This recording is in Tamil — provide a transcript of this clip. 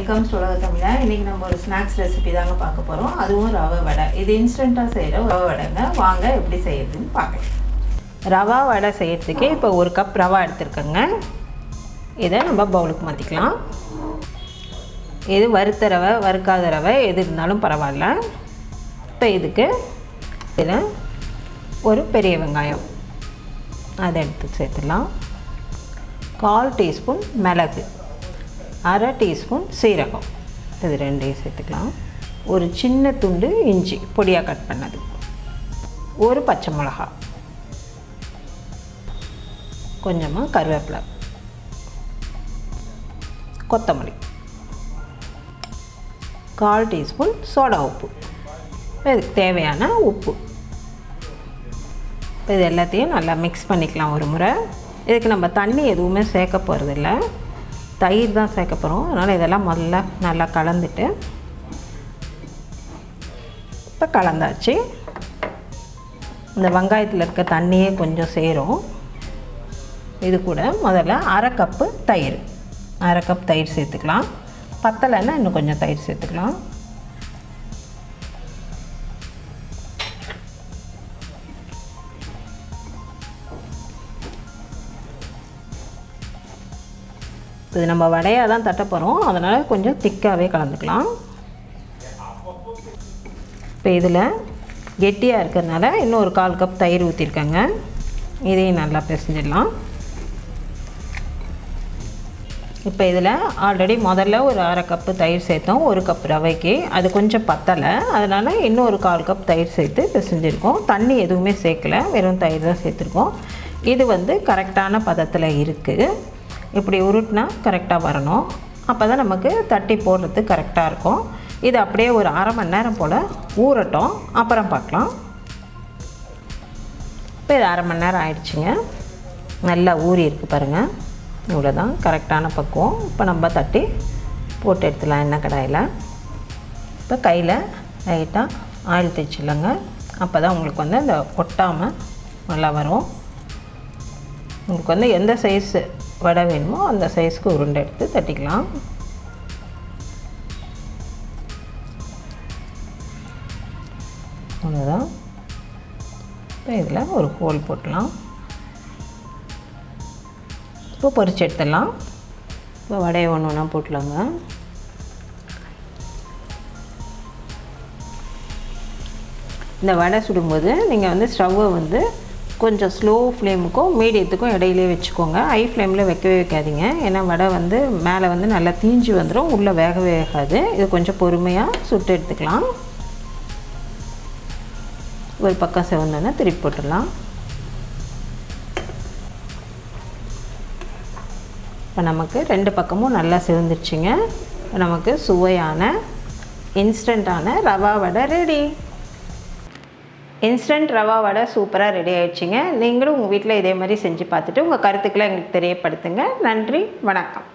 வெல்கம் டு உலக தமிழா இன்றைக்கி நம்ம ஒரு ஸ்நாக்ஸ் ரெசிபி தாங்க பார்க்க போகிறோம் அதுவும் ரவை வடை இது இன்ஸ்டண்ட்டாக செய்கிற ரவை வடைங்க வாங்க எப்படி செய்யறதுன்னு பார்க்கலாம் ரவா வடை செய்யறதுக்கு இப்போ ஒரு கப் ரவா எடுத்துருக்கேங்க இதை நம்ம பவுலுக்கு மாற்றிக்கலாம் இது வறுத்த ரவை வறுக்காத ரவை எது இருந்தாலும் பரவாயில்ல இப்போ இதுக்கு இதில் ஒரு பெரிய வெங்காயம் அதை எடுத்து சேர்த்துடலாம் கால் டீஸ்பூன் மிளகு அரை டீஸ்பூன் சீரகம் இது ரெண்டையும் சேர்த்துக்கலாம் ஒரு சின்ன துண்டு இஞ்சி பொடியாக கட் பண்ணது ஒரு பச்சை மிளகா கொஞ்சமாக கருவேப்பிலை கொத்தமல்லி கால் டீஸ்பூன் சோடா உப்பு இதுக்கு தேவையான உப்பு இப்போ இது எல்லாத்தையும் நல்லா மிக்ஸ் பண்ணிக்கலாம் ஒரு முறை இதுக்கு நம்ம தண்ணி எதுவுமே சேர்க்க போகிறதில்ல தயிர் தான் சேர்க்க போகிறோம் அதனால் இதெல்லாம் முதல்ல நல்லா கலந்துட்டு இப்போ கலந்தாச்சு இந்த வெங்காயத்தில் இருக்க தண்ணியே கொஞ்சம் சேரும் இது கூட முதல்ல அரை கப்பு தயிர் அரை கப் தயிர் சேர்த்துக்கலாம் பத்தலைன்னா இன்னும் கொஞ்சம் தயிர் சேர்த்துக்கலாம் இது நம்ம வடையாக தான் தட்ட போகிறோம் அதனால் கொஞ்சம் திக்காகவே கலந்துக்கலாம் இப்போ இதில் கெட்டியாக இருக்கிறதுனால இன்னும் ஒரு கால் கப் தயிர் ஊற்றிருக்கேங்க இதையும் நல்லா பிசைஞ்சிடலாம் இப்போ இதில் ஆல்ரெடி முதல்ல ஒரு அரை கப்பு தயிர் சேர்த்தோம் ஒரு கப் ரவைக்கு அது கொஞ்சம் பத்தலை அதனால் இன்னும் ஒரு கால் கப் தயிர் சேர்த்து பிசைஞ்சிருக்கோம் தண்ணி எதுவுமே சேர்க்கல வெறும் தயிர் தான் சேர்த்துருக்கோம் இது வந்து கரெக்டான பதத்தில் இருக்குது இப்படி உருட்டினா கரெக்டாக வரணும் அப்போ தான் நமக்கு தட்டி போடுறது கரெக்டாக இருக்கும் இது அப்படியே ஒரு அரை மணி நேரம் போல் ஊறட்டும் அப்புறம் பார்க்கலாம் இப்போ இது அரை மணி நேரம் ஆயிடுச்சுங்க நல்லா ஊறி இருக்குது பாருங்கள் இவ்வளோ தான் கரெக்டான பக்குவம் இப்போ நம்ம தட்டி போட்டு எடுத்துடலாம் எண்ணெய் கடாயில் இப்போ கையில் லைட்டாக ஆயில் தேய்ச்சிடலாங்க அப்போ தான் உங்களுக்கு வந்து இந்த ஒட்டாமல் நல்லா வரும் உங்களுக்கு வந்து எந்த சைஸு வடை வேணுமோ அந்த சைஸ்க்கு உருண்டை எடுத்து தட்டிக்கலாம் அவ்வளோதான் இப்போ இதில் ஒரு ஹோல் போட்டலாம் இப்போ பொரிச்சு எடுத்துடலாம் இப்போ வடையை ஒன்று ஒன்றா போட்டலாங்க இந்த வடை சுடும்போது நீங்கள் வந்து ஸ்டவ்வை வந்து கொஞ்சம் ஸ்லோ ஃப்ளேமுக்கும் மீடியத்துக்கும் இடையிலே வச்சுக்கோங்க ஹை ஃப்ளேமில் வைக்கவே வைக்காதீங்க ஏன்னா வடை வந்து மேலே வந்து நல்லா தீஞ்சு வந்துடும் உள்ளே வேகவே வேகாது இது கொஞ்சம் பொறுமையாக சுட்டு எடுத்துக்கலாம் ஒரு பக்கம் செவந்தோன்னா திருப்பி போட்டுடலாம் இப்போ நமக்கு ரெண்டு பக்கமும் நல்லா சிவந்துருச்சுங்க நமக்கு சுவையான இன்ஸ்டண்ட்டான ரவா வடை ரெடி இன்ஸ்டன்ட் ரவா வடை சூப்பராக ரெடி ஆயிடுச்சுங்க நீங்களும் உங்கள் வீட்டில் இதே மாதிரி செஞ்சு பார்த்துட்டு உங்கள் கருத்துக்களை எங்களுக்கு தெரியப்படுத்துங்க நன்றி வணக்கம்